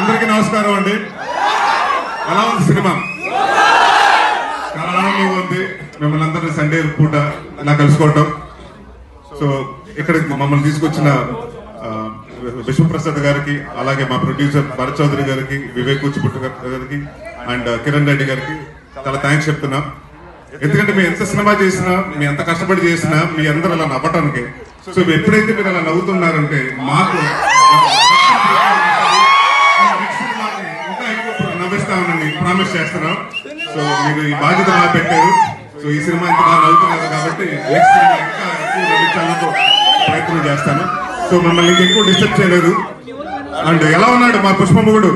అందరికీ నమస్కారం అండి ఎలా ఉంది సినిమా చాలా ఆనందంగా ఉంది మిమ్మల్ని అందరినీ సండే పూట ఇలా కలుసుకోవటం సో ఇక్కడికి మమ్మల్ని తీసుకొచ్చిన ఆ, విశ్వప్రసాద్ గారికి అలాగే మా ప్రొడ్యూసర్ భరత్ చౌదరి గారికి వివేక్ కూచిపుట్టు గారికి అండ్ కిరణ్ రెడ్డి గారికి చాలా థ్యాంక్స్ చెప్తున్నా ఎందుకంటే మీ ఎంత సినిమా చేసినా మీ ఎంత కష్టపడి చేసినా మీ అందరూ అలా నవ్వటానికి సో ఎప్పుడైతే మీరు అలా నవ్వుతున్నారంటే మాకు నెక్స్ట్ సినిమాకి ఇంకా ఎక్కువ నవ్విస్తామని ప్రామిస్ చేస్తున్నాం సో మీరు ఈ బాధ్యత బాగా పెట్టారు సో ఈ సినిమా ఇంత బాగా నవ్వుతున్నారు కాబట్టి నెక్స్ట్ సినిమా ఇంకా ఎక్కువ నవ్వించాలని ప్రయత్నం చేస్తాను సో మమ్మల్ని ఇంకా ఎక్కువ డిస్టర్బ్ చేయలేదు అండ్ ఎలా ఉన్నాడు మా పుష్పముగుడు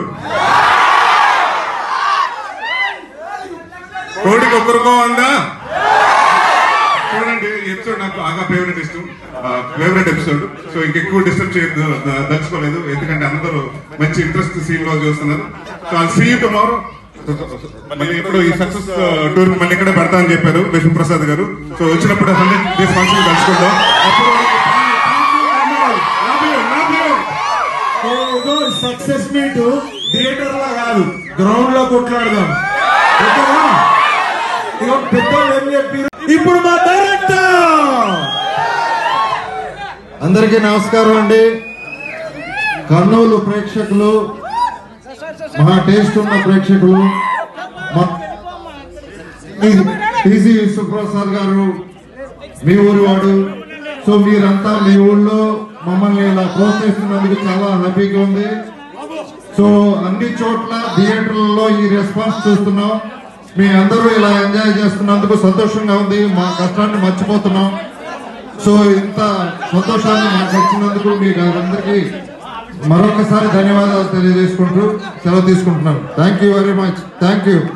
కోడికి ఒక్కరికో ఉందా చూడండి ఈ ఎపిసోడ్ నాకు బాగా ఫేవరెట్ ఇష్టం ఫేవరెట్ ఎపిసోడ్ సో ఇంకెక్కువ డిస్టర్బ్ చేయదు దలుచుకోలేదు ఎందుకంటే అందరూ మంచి ఇంట్రెస్ట్ సీన్ లో చూస్తున్నారు సో అది సీ టుమారో మళ్ళీ ఇప్పుడు ఈ సక్సెస్ టూర్ మళ్ళీ ఇక్కడే పెడతా అని చెప్పారు విష్ణుప్రసాద్ గారు సో వచ్చినప్పుడు హండ్రెడ్ డేస్ ఫంక్షన్ కలుసుకుందాం అప్పుడు వరకు love you, love you. ఏదో సక్సెస్ మీట్ థియేటర్ లో కాదు గ్రౌండ్ లో కొట్లాడదాం ఓకేనా? ఇగో పెద్దోళ్ళు ఏం చెప్పారు ఇప్పుడు మా డైరెక్టర్ అందరికీ నమస్కారం అండి కర్నూలు ప్రేక్షకులు మహా టేస్ట్ ఉన్న ప్రేక్షకులు మా- ఈ- టీజీ విశ్వప్రసాద్ గారు మీ ఊరి వాడు సో మీరంతా మీ ఊళ్ళో మమ్మల్ని ఇలా ప్రోత్సహిస్తున్నందుకు చాలా హ్యాపీగా ఉంది సో అన్ని చోట్ల థియేటర్లలో ఈ రెస్పాన్స్ చూస్తున్నాం మీ అందరూ ఇలా ఎంజాయ్ చేస్తున్నందుకు సంతోషంగా ఉంది మా కష్టాన్ని మర్చిపోతున్నాం సో ఇంత సంతోషాన్ని మాకు వచ్చినందుకు మీకు అందరికీ మరొకసారి ధన్యవాదాలు తెలియజేసుకుంటూ సెలవు తీసుకుంటున్నాను thank you very much thank you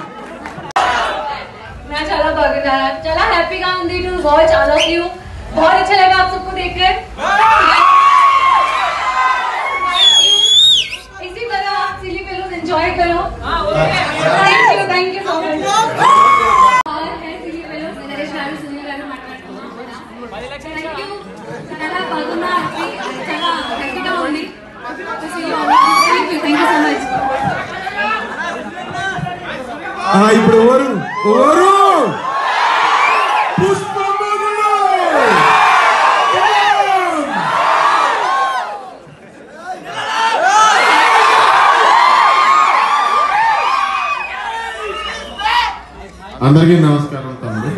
मैं चला बागीना चला हैप्पी का उन to watch all of you बहुत अच्छा लगा आप सबको देखकर इसी तरह आप सिली पेलोस एंजॉय करो thank you thank you so much और है सिली पेलोस नरेश గారు సునీల్ గారు మాట్లాడుతున్నారు థ్యాంక్ యూ చాలా బాగున్నా చాలా హ్యాపీగా ఉంది thank you thank you so much ఆ, ఇప్పుడు ఎవరు ఎవరు పుష్పములు అందరికీ నమస్కారం తమ్ముడు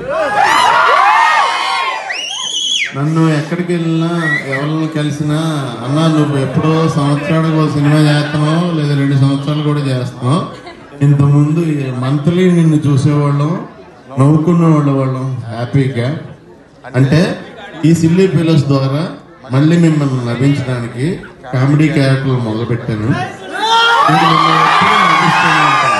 నన్ను ఎక్కడికి వెళ్ళినా ఎవరిని కలిసినా అన్నా నువ్వు ఎప్పుడో సంవత్సరానికి ఒక సినిమా చేస్తున్నావు లేదా రెండు సంవత్సరాలు కూడా చేస్తున్నావు ఇంతకుముందు మంత్లీ నిన్ను చూసేవాళ్ళం నవ్వుకునే వాళ్ళ వాళ్ళం హ్యాపీగా అంటే ఈ సిల్లీ పిల్లర్స్ ద్వారా మళ్ళీ మిమ్మల్ని నవ్వించడానికి కామెడీ క్యారెక్టర్లు మొదలుపెట్టాను ఇంక మిమ్మల్ని ఎప్పుడూ నవ్విస్తూనే ఉంటాను.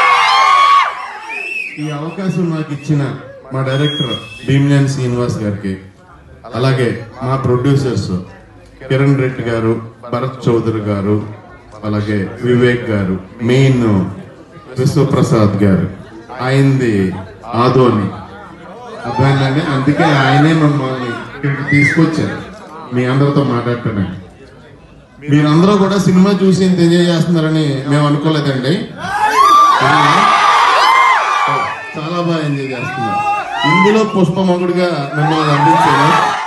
ఈ అవకాశం నాకు ఇచ్చిన మా డైరెక్టర్ భీమ్యాన్ శ్రీనివాస్ గారికి అలాగే మా ప్రొడ్యూసర్స్ కిరణ్ రెడ్డి గారు భరత్ చౌదరి గారు అలాగే వివేక్ గారు మెయిన్ విశ్వప్రసాద్ గారు ఆయనది ఆదోని అర్థమైందండి అందుకే ఆయనే మమ్మల్ని ఇక్కడికి తీసుకొచ్చారు మీ అందరితో మాట్లాడటానికి మీరందరూ కూడా సినిమా చూసి ఇంత ఎంజాయ్ చేస్తున్నారని మేము అనుకోలేదండి చాలా బాగా ఎంజాయ్ చేస్తున్నారు ఇందులో పుష్పమగుడిగా మిమ్మల్ని అందించాను